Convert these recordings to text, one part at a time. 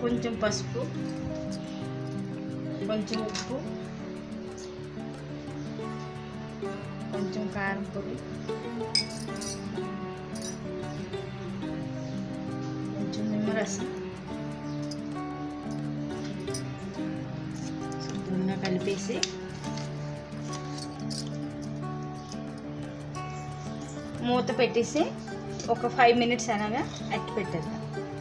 కొంచెం పసుపు కొంచెం ఉప్పు కొంచెం కారం పొడి కొంచెం నిమ్మరసం శుభ్రంగా కలిపేసి మూత పెట్టేసి ఒక ఫైవ్ మినిట్స్ అనగా అట్టి పెట్టేద్దాం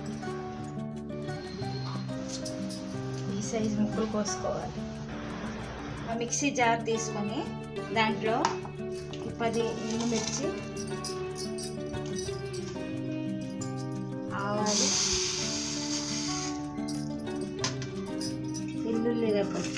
ఈ సైజ్ ముక్కలు కోసుకోవాలి ఆ మిక్సీ జార్ తీసుకొని దాంట్లో ఈ పది ఎండుమిర్చి ఆవాలు వెల్లుల్లి రెబ్బలు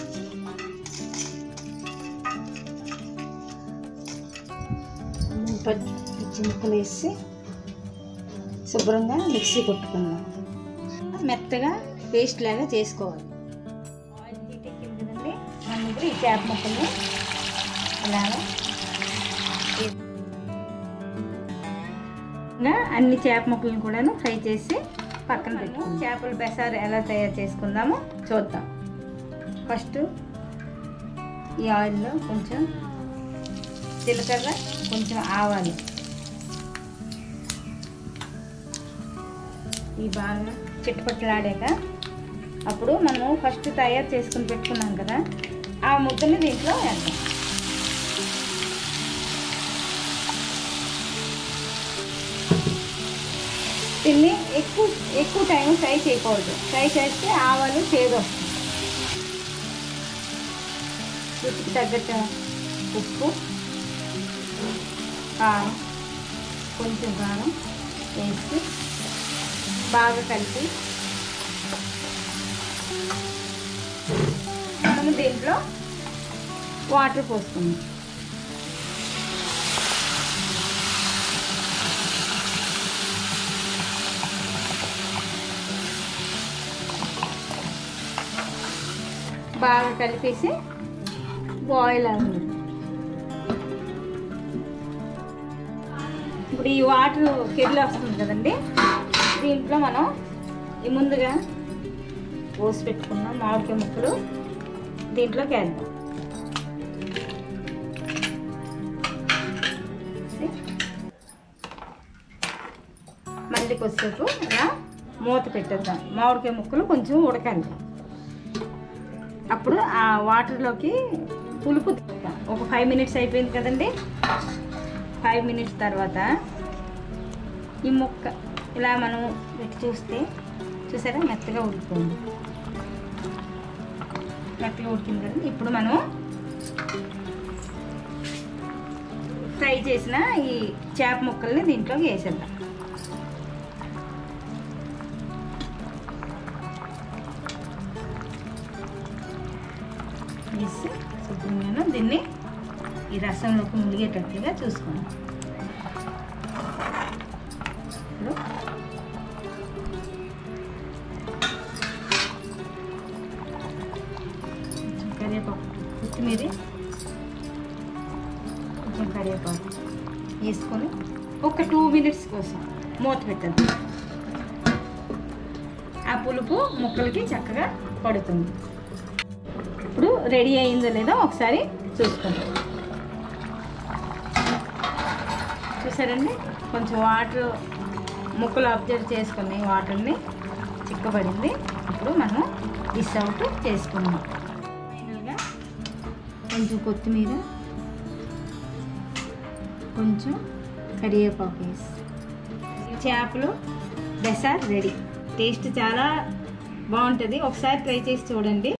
పచ్చి పచ్చి ముక్కలు వేసి శుభ్రంగా మిక్సీ కొట్టుకుందాం మెత్తగా పేస్ట్ లాగా చేసుకోవాలి ఆయిల్ హీట్ ఎక్కింది కదండి మనం ఇప్పుడు ఈ చేప ముక్కల్ని అలాగా వే- ఇంకా అన్ని చేప ముక్కలను కూడాను ఫ్రై చేసి పక్కన పెట్టుకుందాం చేపల బెసారు ఎలా తయారు చేసుకుందామో చూద్దాం ఫస్ట్ ఈ ఆయిల్లో కొంచెం జీలకర్ర కొంచెం ఆవాలు ఈ బాగా చిట్టుపట్టులాడాక అప్పుడు మనము ఫస్ట్ తయారు చేసుకుని పెట్టుకున్నాం కదా ఆ ముద్దని దీంట్లో వేద్దాం దీన్ని ఎక్కువ ఎక్కువ టైం ఫ్రై చేయకూడదు ఫ్రై చేస్తే ఆవాలు చేదు వస్తుంది రుచికి తగ్గట్టు ఉప్పు కారం కొంచెం కారం వేసి బాగా కలిపి మనం దీంట్లో వాటర్ పోసుకుందాం బాగా కలిపేసి బాయిల్ అవ్వాలి ఇప్పుడు ఈ వాటర్ కెళ్ళి వస్తుంది కదండి దీంట్లో మనం ఈ ముందుగా పోసి పెట్టుకున్న మామిడికాయ ముక్కలు దీంట్లోకి వేద్దాం మళ్ళీ కొద్దిసేపు అలా మూత పెట్టేద్దాం మామిడికాయ ముక్కలు కొంచెం ఉడకాలి అప్పుడు ఆ వాటర్లోకి పులుపు దింపుతాం. ఒక ఫైవ్ మినిట్స్ అయిపోయింది కదండి ఫైవ్ మినిట్స్ తర్వాత ఈ ముక్క ఇలా మనం పెట్టి చూస్తే చూసారా మెత్తగా ఉడికిపోయింది మెత్తగా ఉడికింది కదండి ఇప్పుడు మనం ఫ్రై చేసిన ఈ చేప ముక్కల్ని దీంట్లోకి వేసేద్దాం వేసి శుభ్రంగా దీన్ని ఈ రసంలోకి మునిగేటట్టుగా చూసుకోండి ఇప్పుడు కొంచెం కరివేపాకు కొత్తిమీర కొంచెం కరివేపాకు వేసుకొని ఒక టూ మినిట్స్ కోసం మూత పెట్టద్దు ఆ పులుపు ముక్కలకి చక్కగా పడుతుంది ఇప్పుడు రెడీ అయిందో లేదో ఒకసారి చూసుకుందాం చూసారండి కొంచెం వాటర్ ముక్కలు అబ్జర్వ్ చేసుకుని వాటర్ని చిక్కబడింది ఇప్పుడు మనం డిస్ అవుట్ చేసుకుందాం ఫైనల్గా కొంచెం కొత్తిమీర కొంచెం కరివేపాకు వేసి ఈ చేపలు బెసార్ రెడీ టేస్ట్ చాలా బాగుంటుంది ఒకసారి ట్రై చేసి చూడండి